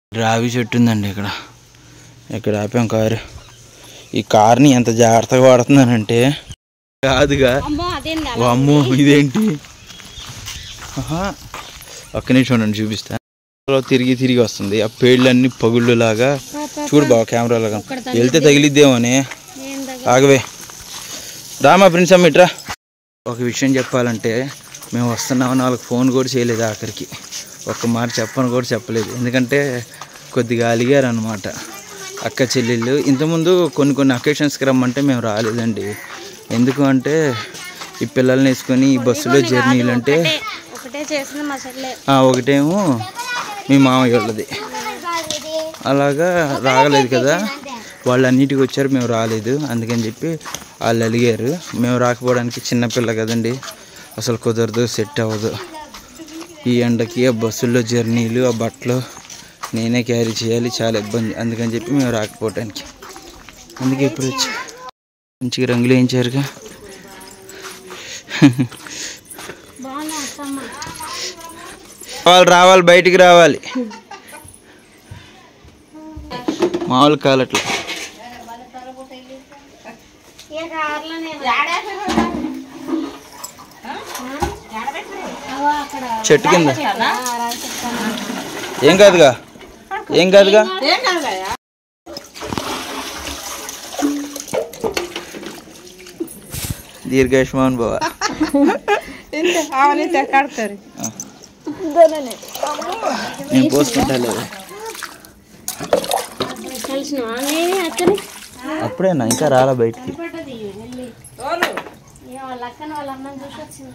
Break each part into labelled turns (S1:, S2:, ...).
S1: రావి చెట్టు ఉందండి ఇక్కడ ఇక్కడ ఆపాం కారు ఈ కార్ని ఎంత జాగ్రత్తగా వాడుతున్నానంటే కాదుగా
S2: అమ్మో అదేంది
S1: ఓ అమ్మో ఇదేంటి ఆహా. ఒక్క నిమిషం ఉండండి చూపిస్తా లో తిరిగి తిరిగి వస్తుంది ఆ పేర్లన్నీ పగుళ్ళు లాగా చూడు బావ కెమెరా లాగా వెళ్తే తగిలిద్దేమోనే ఆగవే రామా ప్రిన్స్ అమ్మిట్రా ఒక విషయం చెప్పాలంటే మేము వస్తున్నామని వాళ్ళకి ఫోన్ కూడా చేయలేదు ఆఖరికి ఒక్క మాట చెప్పని కూడా చెప్పలేదు ఎందుకంటే కొద్దిగా అలిగారు అనమాట అక్క చెల్లెళ్ళు ఇంతకుముందు కొన్ని కొన్ని అకేషన్స్కి రమ్మంటే మేము రాలేదండి ఎందుకు అంటే ఈ పిల్లల్ని వేసుకొని ఈ బస్సులో జర్నీలు అంటే
S2: ఒకటే చేసింది మా చెల్లె
S1: ఆ, ఒకటేమో మీ మామయ్య వాళ్ళది అలాగా రాగలేదు కదా వాళ్ళు అన్నిటికి వచ్చారు మేము రాలేదు అందుకని చెప్పి వాళ్ళు అలిగారు మేము రాకపోవడానికి చిన్నపిల్ల కదండి అసలు కుదరదు సెట్ అవ్వదు ఈ ఎండకి ఆ బస్సుల్లో జర్నీలు ఆ బట్టలు నేనే క్యారీ చేయాలి చాలా ఇబ్బంది అందుకని చెప్పి మేము రాకపోవడానికి అందుకే ఇప్పుడు వచ్చి మంచిగా రంగులు వేయించారుగా
S2: బాగున్నా అత్తమ్మ
S1: రావాలి రావాలి బయటికి రావాలి మామూలు కాలట్లా
S2: ఏ కార్లోనే అక్కడ
S1: చెట్టు కింద
S2: ఆ, రావి చెప్తాను
S1: ఏం కాదుగా ఏం కాదుగా దీర్ఘాయుష్మాన్ బావ నేను పోసుకుంటా లేదు
S2: తెలిసిన అక్కని
S1: అప్పుడేనా ఇంకా రాలా బయటికి
S2: పడ్డది వెళ్ళి ఏ వాళ్ళ అక్కని వాళ్ళ అమ్మని చూసి వచ్చింది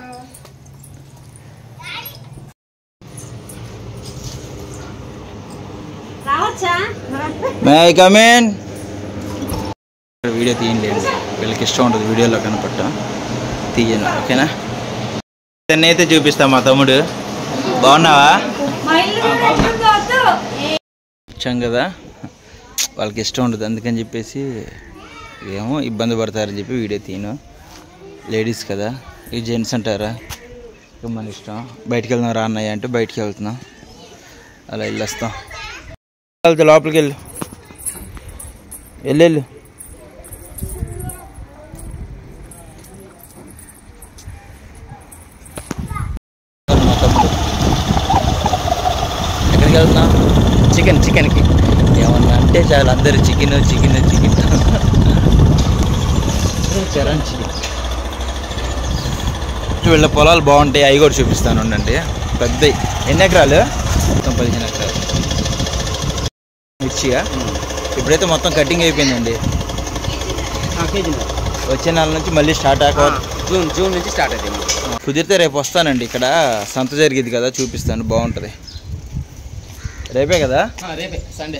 S2: రావచ్చా
S1: మే ఐ కమేన్ వీడియో తీయలేదు వీళ్ళకి ఇష్టం ఉంటుంది వీడియోలో కనపడటం తీయను ఓకేనా ఇతన్ని అయితే చూపిస్తా మా తమ్ముడు బాగున్నావా వచ్చాం కదా వాళ్ళకి ఇష్టం ఉండదు అందుకని చెప్పేసి ఏమో ఇబ్బంది పడతారని చెప్పి వీడియో తీయను లేడీస్ కదా ఈ జెంట్స్ అంటారా ఇక మన ఇష్టం బయటికి వెళ్దాం రా అన్నయ్య అంటే బయటికి వెళ్తున్నాం అలా వెళ్ళొస్తాం వెళ్తే లోపలికి వెళ్ళు వెళ్ళు వెళ్ళు మా తమ్ముడు. ఎక్కడికి వెళ్తున్నాం చికెన్ చికెన్కి ఏమన్నా అంటే చాలు అందరు chicken chicken chicken Charan chicken వీళ్ళ పొలాలు బాగుంటాయి అవి కూడా చూపిస్తాను ఉండండి పెద్ద ఎన్ని ఎకరాలు మొత్తం పదిహేను ఎకరాలు మిర్చిగా ఇప్పుడైతే మొత్తం కటింగ్ అయిపోయిందండి వచ్చే నెల నుంచి మళ్ళీ స్టార్ట్ అవ్వ
S3: జూన్ జూన్ నుంచి స్టార్ట్ అవుతాయి
S1: కుదిరితే రేపు వస్తానండి ఇక్కడ సంత జరిగేది కదా చూపిస్తాను బాగుంటుంది రేపే కదా
S3: రేపే సండే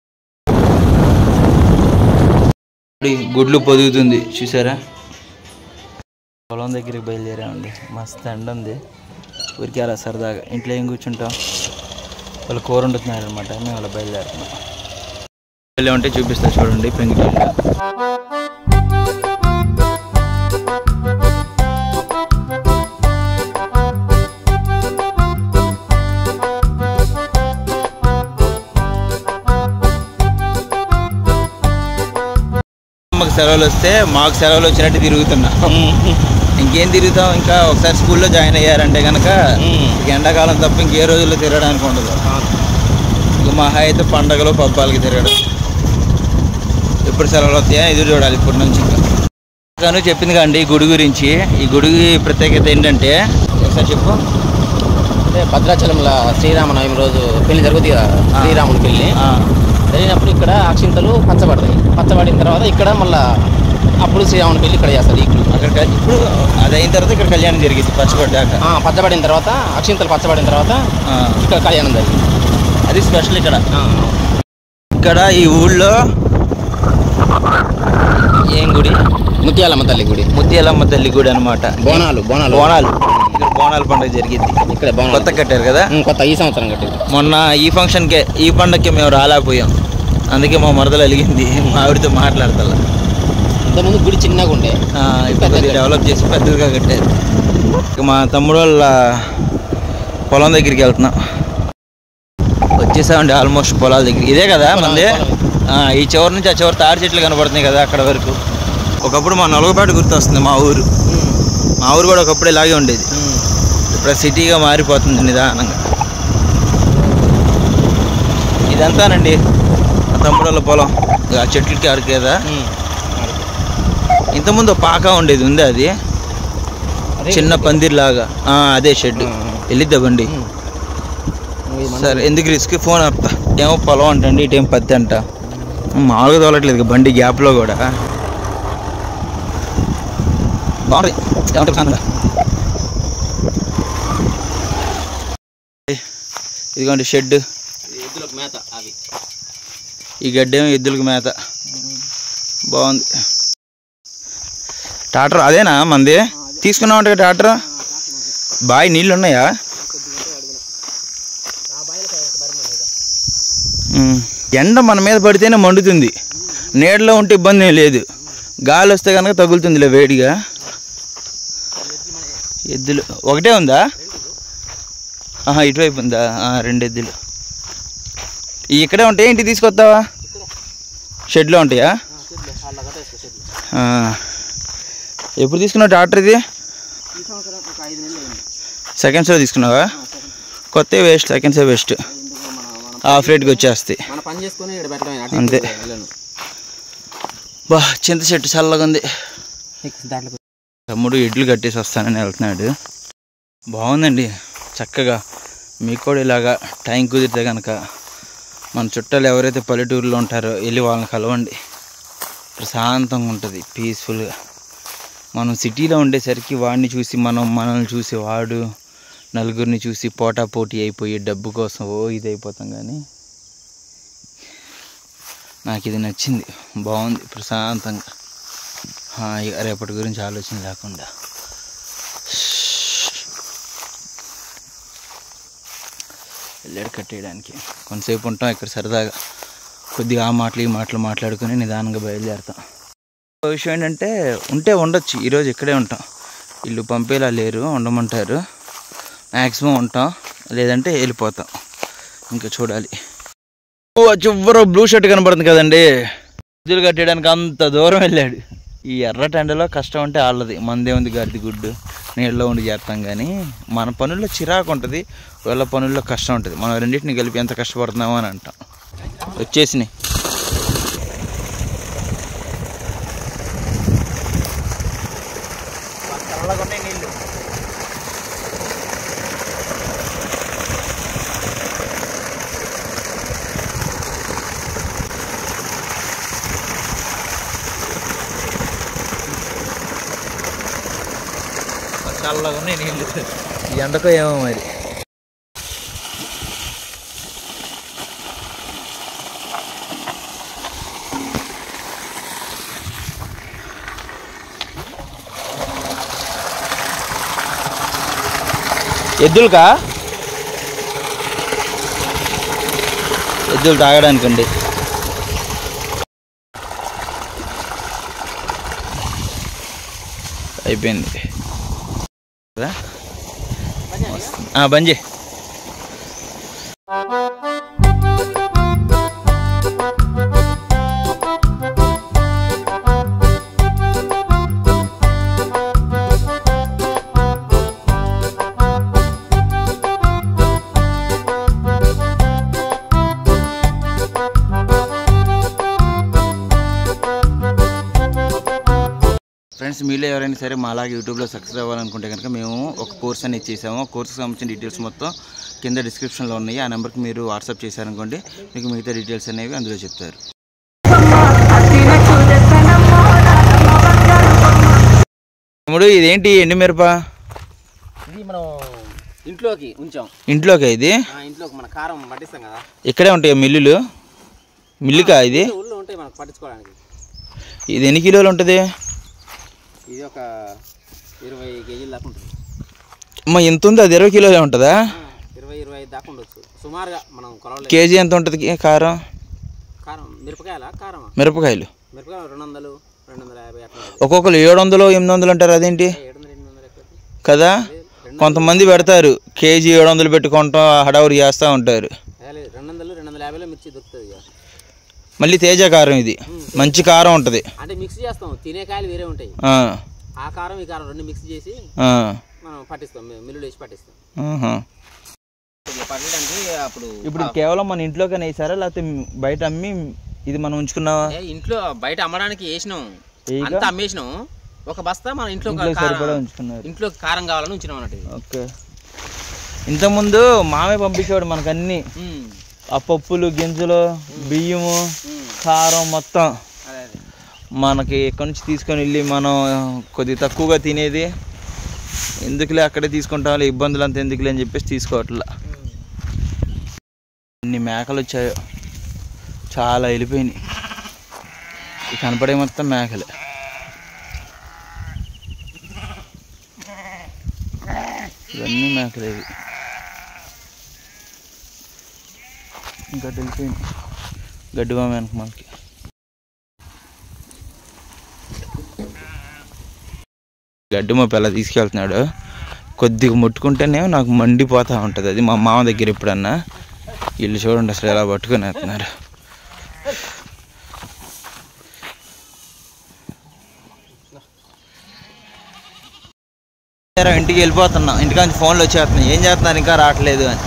S1: ఇప్పుడు గుడ్లు పొదుగుతుంది చూసారా పొలం దగ్గరికి బయలుదేరామండి మస్తు ఎండ ఉంది ఊరికి అలా సరదాగా ఇంట్లో ఏం కూర్చుంటాం వాళ్ళు కూర వండుతున్నారు అనమాట మేము అలా బయలుదేరుతున్నాం వెళ్ళి ఉంటే చూపిస్తా చూడండి పెంగిటోళ్ళు అమ్మకి సెలవులు వస్తే మాకు సెలవులు వచ్చినట్టు తిరుగుతున్నా ఇంకేం తిరుగుతాం ఇంకా ఒకసారి స్కూల్లో జాయిన్ అయ్యారంటే కనుక ఇక ఎండాకాలం తప్ప ఇంకే రోజుల్లో తిరగడానికి ఉండదు ఇక మహా అయితే పండగలు పబ్బాలకి తిరగడం ఎప్పుడు సెలవులు వస్తాయా ఎదురు చూడాలి ఇప్పటి నుంచి ఇంకా తను చెప్పింది కండి ఈ గుడి గురించి ఈ గుడి ప్రత్యేకత ఏంటంటే ఒకసారి చెప్పు
S3: అంటే భద్రాచలంలో శ్రీరామనవమి రోజు పెళ్లి జరుగుతుంది కదా శ్రీరాముని పెళ్లి
S1: ఆ,
S3: జరిగినప్పుడు ఇక్కడ అక్షింతలు పచ్చబడతాయి పచ్చబడిన తర్వాత ఇక్కడ మళ్ళా అప్పుడు శ్రీరాముని పెళ్లి ఇక్కడ చేస్తారు ఈకులు
S1: అక్కడ కల్- ఇప్పుడు అది అయిన తర్వాత ఇక్కడ కళ్యాణం జరిగింది పచ్చబడ్డాక
S3: ఆ, పచ్చబడిన తర్వాత అక్షింతలు పచ్చబడిన తర్వాత
S1: ఆ,
S3: ఇక్కడ కళ్యాణం జరిగింది
S1: అది స్పెషల్ ఇక్కడ
S3: ఆ,
S1: ఇక్కడ ఈ ఊళ్ళో ఏం గుడి
S3: ముత్యాలమ్మ తల్లి గుడి
S1: ముత్యాలమ్మ తల్లి గుడి అనమాట
S3: బోనాలు బోనాలు
S1: బోనాలు ఇక్కడ బోనాల పండుగ జరిగింది
S3: ఇక్కడ బోనాలు
S1: కొత్త కట్టారు కదా
S3: ఉమ్, కొత్త ఈ సంవత్సరం కట్టింది
S1: మొన్న ఈ ఫంక్షన్కే ఈ పండగకి మేము రాలేకపోయాం అందుకే మా మరదలు అలిగింది మా ఆవిడతో మాట్లాడతా
S3: ఇంతకుముందు గుడి చిన్నగా ఉండే
S1: ఇప్పుడు కొద్దిగా డెవలప్ చేసి పెద్దగా కట్టారు ఇక మా తమ్ముడు వాళ్ళ పొలం దగ్గరికి వెళ్తున్నాం వచ్చేసామండి ఆల్మోస్ట్ పొలాల దగ్గర ఇదే కదా మంది ఆ, ఈ చివరి నుంచి ఆ చివరి తాడి చెట్లు కనబడుతున్నాయి కదా అక్కడ వరకు ఒకప్పుడు మా నలుగుపేట గుర్తొస్తుంది మా ఊరు మా ఊరు కూడా ఒకప్పుడు ఇలాగే ఉండేది ఇప్పుడు సిటీగా మారిపోతుంది నిదానంగా ఇదంతానండి మా తమ్ముడోళ్ళ పొలం ఆ చెట్లకి అరకు కదా ఇంతకుముందు ఒక పాక ఉండేది ఉంది అది చిన్న పందిర్లాగా ఆ, అదే షెడ్ వెళ్ళిద్దా బండి సరే ఎందుకు రిస్క్ ఫోన్ ఆపుతా ఏమో పొలం అంటండి ఇటేం పత్తి అంట మామూలుగా తోలట్లేదు ఇక బండి గ్యాప్లో కూడా బాగుంది ఏమంటారు సాంద్రా? ఇదిగోండి షెడ్
S3: ఎద్దులకు మేత అవి
S1: ఈ గడ్డేమో ఎద్దులకు మేత బాగుంది టాటర్ అదేనా మంది తీసుకున్నామంట టాటర్ బాయ్ నీళ్ళు ఉన్నాయా ఉమ్. ఎండ మన మీద పడితేనే మండుతుంది నీడలో ఉంటే ఇబ్బంది ఏం లేదు గాలి వస్తే కనుక తగులుతుందిలే వేడిగా ఎద్దులు ఒకటే ఉందా ఆహా ఇటువైపు ఉందా ఆ, రెండు ఎద్దులు ఈ ఇక్కడే ఉంటాయి ఇంటికి తీసుకొస్తావా షెడ్లో ఉంటాయా
S3: వాళ్ళ గట్ట వేసుకో షెడ్లు
S1: ఆ. ఎప్పుడు తీసుకున్నావు డాక్టర్ ఇది
S3: ఈ సంవత్సరం ఒక ఐదు నెలలు అయింది
S1: సెకండ్స్లో తీసుకున్నావా కొత్త వేస్ట్ సెకండ్సే వేస్ట్
S3: ఎందుకు మన మన
S1: హాఫ్ రేట్కి వచ్చేస్తాయి
S3: మన పని చేసుకొని ఇక్కడ పెట్టడమే అటు
S1: అంతే.
S3: ఇటు వెళ్ళను.
S1: బా చింత చెట్టు చల్లగా ఉంది
S3: ఎక్కు దాంట్లో
S1: తమ్ముడు ఇడ్లు కట్టేసి వస్తానని వెళ్తున్నాడు బాగుందండి చక్కగా మీకు కూడా ఇలాగా టైం కుదిరితే కనుక మన చుట్టాలు ఎవరైతే పల్లెటూరులో ఉంటారో వెళ్ళి వాళ్ళని కలవండి ప్రశాంతంగా ఉంటుంది పీస్ఫుల్గా మనం సిటీలో ఉండేసరికి వాడిని చూసి మనం మనల్ని చూసి వాడు నలుగురిని చూసి పోటా పోటీ అయిపోయి డబ్బు కోసం ఓ ఇది అయిపోతాం కానీ నాకు ఇది నచ్చింది బాగుంది ప్రశాంతంగా హాయిగా రేపటి గురించి ఆలోచన లేకుండా వెళ్ళాడు కట్టేయడానికి కొంతసేపు ఉంటాం ఇక్కడ సరదాగా కొద్దిగా ఆ మాటలు ఈ మాటలు మాట్లాడుకొని నిదానంగా బయలుదేరుతాం ఇంకో విషయం ఏంటంటే ఉంటే ఉండొచ్చు ఈరోజు ఇక్కడే ఉంటాం ఇల్లు పంపేలా లేరు ఉండమంటారు మ్యాక్సిమం ఉంటాం లేదంటే వెళ్ళిపోతాం ఇంకా చూడాలి ఓ చివర బ్లూ షర్ట్ కనబడుతుంది కదండి ఇల్లు కట్టేయడానికి అంత దూరం వెళ్ళాడు ఈ ఎర్ర టెండలో కష్టం అంటే వాళ్ళది మందే ఉంది గడ్డి గుడ్డు నీళ్ళలో ఉండి చేస్తాం కానీ మన పనుల్లో చిరాకు ఉంటుంది వాళ్ళ పనుల్లో కష్టం ఉంటుంది మనం రెండింటిని కలిపి ఎంత కష్టపడుతున్నామో అని అంటాం వచ్చేసినాయి చల్లగా ఉన్నాయి నీళ్ళు ఈ ఎండకో ఏమో మరి ఎద్దులకా ఎద్దులు తాగడానికండి అయిపోయింది కదా? ఆ, బంద్ చేయి ఫ్రెండ్స్ మీలో ఎవరైనా సరే మా అలాగే యూట్యూబ్లో సక్సెస్ అవ్వాలనుకుంటే కనుక మేము ఒక కోర్స్ అనేది ఇచ్చేసాము ఆ కోర్స్కి సంబంధించిన డీటెయిల్స్ మొత్తం కింద డిస్క్రిప్షన్లో ఉన్నాయి ఆ నెంబర్కి మీరు వాట్సాప్ చేశారనుకోండి మీకు మిగతా డీటెయిల్స్ అనేవి అందులో చెప్తారు తమ్ముడు ఇదేంటి ఎండు మిరప
S3: ఇది మనం ఇంట్లోకి ఉంచాం
S1: ఇంట్లోకి ఇది
S3: ఆ ఇంట్లోకి మన కారం పట్టిస్తాం కదా
S1: ఇక్కడే ఉంటాయి మిల్లులు మిల్లుకా ఇది
S3: ఊళ్ళో ఉంటాయి మనకు పట్టించుకోవడానికి
S1: ఇది ఎన్ని కిలోలు ఉంటుంది
S3: ఇది ఒక ఇరవై కేజీలు దాకా ఉంటుంది
S1: అమ్మ ఎంత ఉంది అది ఇరవై కిలోలే ఉంటుందా
S3: ఆ, ఇరవై ఇరవై ఐదు దాకా ఉండొచ్చు సుమారుగా మనం కొలవలేదు
S1: కేజీ ఎంత ఉంటుంది కారం
S3: కారం మిరపకాయల కారమా
S1: మిరపకాయలు
S3: మిరపకాయలు రెండు వందలు రెండు వందల యాభై అట్లా ఉంటుంది.
S1: ఒక్కొక్కరు ఏడు వందలు ఎనిమిది వందలు అంటారు అదేంటి
S3: ఏడు వందలు ఎనిమిది వందలు ఎక్కువ అవుతుంది.
S1: కదా
S3: రెండు
S1: కొంతమంది పెడతారు కేజీ ఏడు వందలు పెట్టుకుంటాం హడావురి చేస్తూ ఉంటారు
S3: అదే లేదు రెండు వందలు రెండు వందల యాభైలో మిర్చి దొరుకుతుంది ఇక
S1: మళ్ళీ తేజ కారం ఇది మంచి కారం ఉంటుంది
S3: అంటే మిక్స్ చేస్తాం తినే కాయలు వేరే ఉంటాయి
S1: ఆ,
S3: ఆ కారం ఈ కారం రెండు మిక్స్ చేసి
S1: ఆ,
S3: మనం పట్టిస్తాం మి- మిల్లులో వేసి పట్టిస్తాం
S1: ఆహా.
S3: ఇక పట్టడానికి అప్పుడు
S1: ఇప్పుడు ఇది కేవలం మన ఇంట్లోకనే వేసారా లేకపోతే బయట అమ్మి ఇది మనం ఉంచుకున్నావా
S3: ఏ, ఇంట్లో బయట అమ్మడానికి వేసినాం
S1: వేయగా?
S3: అంతా అమ్మేసినాం ఒక బస్తా మన ఇంట్లో
S1: ఇంట్లో
S3: కారం-
S1: సరిపడా ఉంచుకున్నారు
S3: ఇంట్లో కారం కావాలని ఉంచినాం అన్నట్టు ఇది.
S1: ఓకే ఇంతకుముందు మామే పంపించేవాడు మనకు అన్ని
S3: ఉమ్,
S1: ఆ పప్పులు గింజలు బియ్యము
S3: ఉమ్,
S1: కారం మొత్తం
S3: అదే అదే
S1: మనకి ఎక్కడి నుంచి తీసుకొని వెళ్ళి మనం కొద్ది తక్కువగా తినేది ఎందుకులే అక్కడే తీసుకుంటాం ఇబ్బందులు అంత ఎందుకులే అని చెప్పేసి తీసుకోవట్లా
S3: ఉమ్.
S1: ఎన్ని మేకలు వచ్చాయో చాలా వెళ్ళిపోయినాయి ఈ కనపడే మొత్తం మేకలే ఇవన్నీ మేకలే ఇవి ఇంకా వెళ్ళిపోయింది గడ్డి బామ వెనక మనకి గడ్డి మా పిల్ల తీసుకెళ్తున్నాడు కొద్దిగా ముట్టుకుంటేనే నాకు మండిపోతూ ఉంటుంది అది మా మామ దగ్గర ఎప్పుడన్నా వీళ్ళు చూడండి అసలు ఎలా పట్టుకొని వెళ్తున్నారు సరే, ఇంటికి వెళ్ళిపోతున్నాం ఇంటికాంచి ఫోన్లు వచ్చేస్తున్నాయి ఏం చేస్తున్నారు ఇంకా రావట్లేదు అని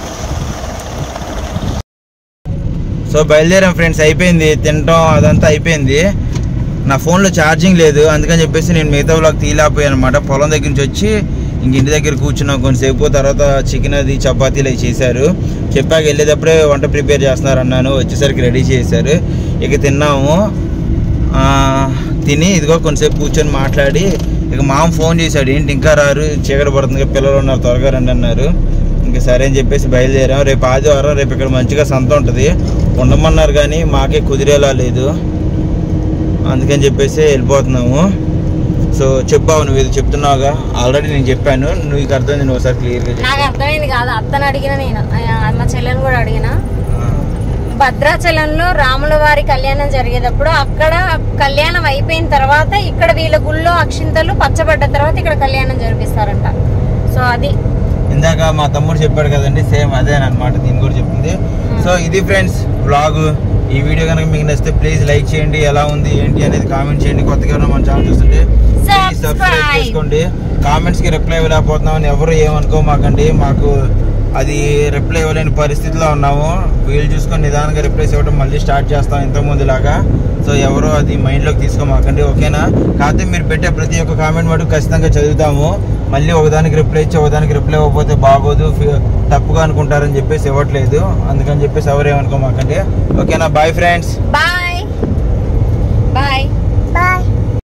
S1: సో బయలుదేరాం ఫ్రెండ్స్ అయిపోయింది తినటం అదంతా అయిపోయింది నా ఫోన్లో ఛార్జింగ్ లేదు అందుకని చెప్పేసి నేను మిగతా వ్లాగ్ తీయలేకపోయాను అనమాట పొలం దగ్గర నుంచి వచ్చి ఇంక ఇంటి దగ్గర కూర్చున్నాం కొంతసేపు తర్వాత చికెన్ అది చపాతీలు అవి చేశారు చెప్పాక వెళ్ళేటప్పుడే వంట ప్రిపేర్ చేస్తున్నారు అన్నాను వచ్చేసరికి రెడీ చేశారు ఇక తిన్నాము ఆ, తిని ఇదిగో కొంతసేపు కూర్చొని మాట్లాడి ఇక మామ ఫోన్ చేశాడు ఏంటి ఇంకా రారు చీకటి పడుతుంది కదా, పిల్లలు ఉన్నారు త్వరగా రండి అన్నారు ఇంకా సరే అని చెప్పేసి బయలుదేరాం రేపు ఆదివారం రేపు ఇక్కడ మంచిగా సంత ఉంటుంది ఉండమన్నారు కానీ మాకే కుదిరేలా లేదు అందుకని చెప్పేసి వెళ్ళిపోతున్నాము సో చెప్పావు నువ్వు ఇది చెప్తున్నావుగా ఆల్రెడీ నేను చెప్పాను నువ్వు నీకు అర్థం నేను ఒకసారి క్లియర్గా
S2: నాకు అర్థమైంది కాదు అత్తను అడిగిన నేను ఆ, మా చెల్లెని కూడా అడిగిన భద్రాచలంలో రాముల వారి కళ్యాణం జరిగేటప్పుడు అక్కడ కళ్యాణం అయిపోయిన తర్వాత ఇక్కడ వీళ్ళ గుళ్ళో అక్షింతలు పచ్చబడ్డ తర్వాత ఇక్కడ కళ్యాణం జరిపిస్తారంట సో అది
S1: ఇందాక మా తమ్ముడు చెప్పాడు కదండి సేమ్ అదే అనమాట దీని కూడా చెప్పింది సో ఇది ఫ్రెండ్స్ బ్లాగ్ ఈ వీడియో కనుక మీకు నచ్చితే ప్లీజ్ లైక్ చేయండి ఎలా ఉంది ఏంటి అనేది కామెంట్ చేయండి కొత్తగా ఎవరైనా మన ఛానల్ చూస్తుంటే సబ్స్క్రైబ్
S2: Subscribe.
S1: చేసుకోండి కామెంట్స్ కి రిప్లై ఇవ్వలేకపోతున్నామని ఎవరు ఏమనుకోమాకండి మాకు అది రిప్లై ఇవ్వలేని పరిస్థితిలో ఉన్నాము వీళ్ళు చూసుకొని నిదానంగా రిప్లైస్ ఇవ్వడం మళ్ళీ స్టార్ట్ చేస్తాం ఇంతకుముందు లాగా సో ఎవరు అది మైండ్లోకి తీసుకోమాకండి ఓకేనా కాకపోతే మీరు పెట్టే ప్రతి ఒక్క కామెంట్ మటుకు ఖచ్చితంగా చదువుతాము మళ్ళీ ఒకదానికి రిప్లై ఇచ్చి ఒకదానికి రిప్లై ఇవ్వకపోతే బాగోదు ఫి- తప్పుగా అనుకుంటారని చెప్పేసి ఇవ్వట్లేదు అందుకని చెప్పేసి ఎవరు ఏమనుకోమాకండి ఓకేనా బాయ్ ఫ్రెండ్స్
S2: బాయ్